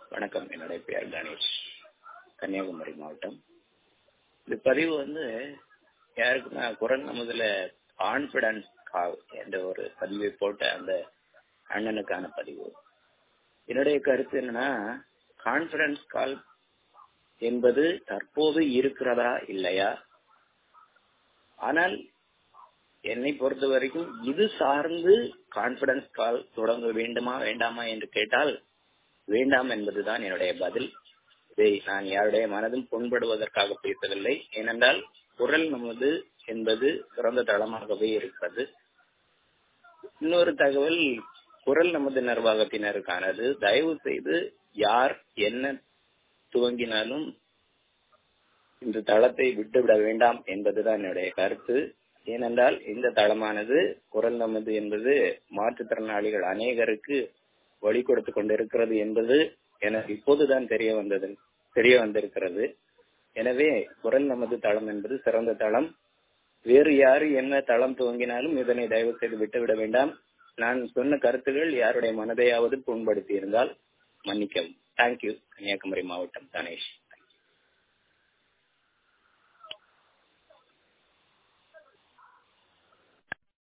வணக்கம் என்னுடைய பெயர் கணேஷ் கன்னியாகுமரி மாவட்டம் இந்த பதிவு வந்து யாருக்குன்னா குரல் நமதுல கான்பிடன்ஸ் கால் என்ற ஒரு பதிவை போட்ட அந்த அண்ணனுக்கான பதிவு என்னுடைய கருத்து என்னன்னா கான்பிடன்ஸ் கால் என்பது தற்போது இருக்கிறதா இல்லையா ஆனால் என்னை பொறுத்த வரைக்கும் இது சார்ந்து கான்பிடன்ஸ் கால் தொடங்க வேண்டுமா வேண்டாமா என்று கேட்டால் வேண்டாம் என்பதுதான் என்னுடைய பதில் இதை நான் யாருடைய மனதும் புண்படுவதற்காக பேசவில்லை ஏனென்றால் குரல் நமது என்பது சிறந்த தளமாகவே இருக்கிறது இன்னொரு தகவல் குரல் நமது நிர்வாகத்தினருக்கானது தயவு செய்து யார் என்ன துவங்கினாலும் இந்த தளத்தை விட்டுவிட வேண்டாம் என்பதுதான் என்னுடைய கருத்து ஏனென்றால் இந்த தளமானது குரல் நமது என்பது மாற்றுத்திறனாளிகள் அநேகருக்கு வழி கொடுத்து கொண்டிருக்கிறது என்பது எனக்கு இப்போதுதான் தெரிய வந்தது தெரிய வந்திருக்கிறது எனவே குரல் நமது தளம் என்பது சிறந்த தளம் வேறு யாரு என்ன தளம் துவங்கினாலும் இதனை தயவு செய்து விட்டுவிட வேண்டாம் நான் சொன்ன கருத்துகள் யாருடைய மனதையாவது புண்படுத்தி இருந்தால் மன்னிக்கவும் தேங்க்யூ கன்னியாகுமரி மாவட்டம் கணேஷ்